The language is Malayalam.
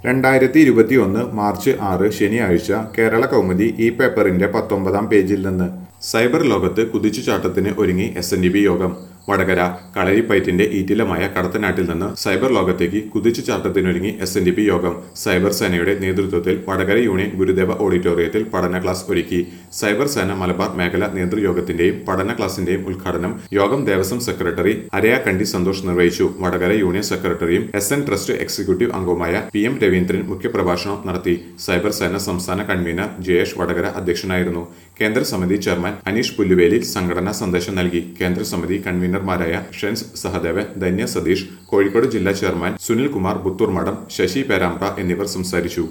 രണ്ടായിരത്തി ഇരുപത്തിയൊന്ന് മാർച്ച് ആറ് ശനിയാഴ്ച കേരള കൗമുദി ഈ പേപ്പറിന്റെ പത്തൊമ്പതാം പേജിൽ നിന്ന് സൈബർ ലോകത്ത് കുതിച്ചുചാട്ടത്തിന് ഒരുങ്ങി എസ് എൻ ഡി ബി യോഗം വടകര കളരിപ്പയറ്റിന്റെ ഈറ്റിലമായ കടത്തനാട്ടിൽ നിന്ന് സൈബർ ലോകത്തേക്ക് കുതിച്ചുചാട്ടത്തിനൊരുങ്ങി എസ് എൻ ഡി പി യോഗം സൈബർ സേനയുടെ നേതൃത്വത്തിൽ വടകര യൂണിയൻ ഗുരുദേവ ഓഡിറ്റോറിയത്തിൽ പഠന ക്ലാസ് ഒരുക്കി സൈബർ സേന മലബാർ മേഖല നേതൃയോഗത്തിന്റെയും പഠന ക്ലാസിന്റെയും ഉദ്ഘാടനം യോഗം ദേവസ്വം സെക്രട്ടറി അരയാക്കണ്ടി സന്തോഷ് നിർവഹിച്ചു വടകര യൂണിയൻ സെക്രട്ടറിയും എസ് എൻ ട്രസ്റ്റ് എക്സിക്യൂട്ടീവ് അംഗവുമായ പി എം രവീന്ദ്രൻ മുഖ്യപ്രഭാഷണം നടത്തി സൈബർ സേന സംസ്ഥാന കൺവീനർ ജയേഷ് വടകര അധ്യക്ഷനായിരുന്നു കേന്ദ്ര സമിതി ചെയർമാൻ അനീഷ് പുല്ലുവേലി സംഘടനാ സന്ദേശം നൽകി കേന്ദ്ര സമിതി കൺവീനർമാരായ ഷെൻസ് സഹദേവൻ ധന്യ സതീഷ് കോഴിക്കോട് ജില്ലാ ചെയർമാൻ സുനിൽ കുമാർ പുത്തൂർമഠം ശശി പേരാമ്പ്ര എന്നിവർ സംസാരിച്ചു